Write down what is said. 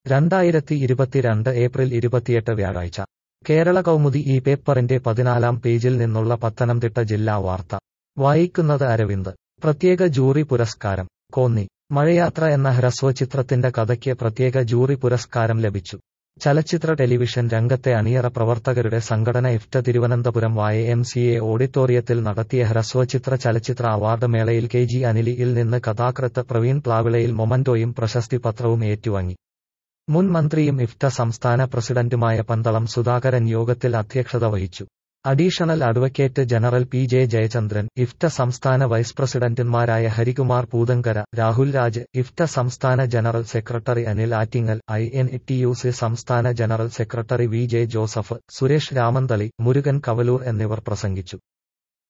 രണ്ടായിരത്തി ഇരുപത്തിരണ്ട് ഏപ്രിൽ ഇരുപത്തിയെട്ട് വ്യാഴാഴ്ച കേരള കൗമുദി ഈ പേപ്പറിന്റെ പതിനാലാം പേജിൽ നിന്നുള്ള പത്തനംതിട്ട ജില്ലാ വാർത്ത വായിക്കുന്നത് അരവിന്ദ് പ്രത്യേക ജൂറി പുരസ്കാരം കോന്നി മഴയാത്ര എന്ന ഹ്രസ്വചിത്രത്തിന്റെ കഥയ്ക്ക് പ്രത്യേക ജൂറി പുരസ്കാരം ലഭിച്ചു ചലച്ചിത്ര ടെലിവിഷൻ രംഗത്തെ അണിയറ പ്രവർത്തകരുടെ സംഘടന ഇഫ്റ്റ തിരുവനന്തപുരം വായ എം സി എ ഓഡിറ്റോറിയത്തിൽ നടത്തിയ ഹ്രസ്വചിത്ര ചലച്ചിത്ര അവാർഡ് മേളയിൽ കെ ജി അനിലിയിൽ നിന്ന് കഥാകൃത്ത് പ്രവീൺ പ്ലാവിളയിൽ മൊമന്റോയും പ്രശസ്തി പത്രവും ഏറ്റുവാങ്ങി മുൻ മന്ത്രിയും ഇഫ്റ്റ സംസ്ഥാന പ്രസിഡന്റുമായ പന്തളം സുധാകരൻ യോഗത്തിൽ അധ്യക്ഷത വഹിച്ചു additional advocate general P J Jayachandran IFTA സംസ്ഥാന വൈസ് പ്രസിഡന്റുമാരായ ഹരികുമാർ പൂതങ്കര രാഹുൽ രാജ് ഇഫ്റ്റ സംസ്ഥാന general secretary Anil Attingal I N T U C സംസ്ഥാന general secretary V J Joseph Suresh Ramanthali Murukan Kavalur എന്നിവർ പ്രസംഗിച്ചു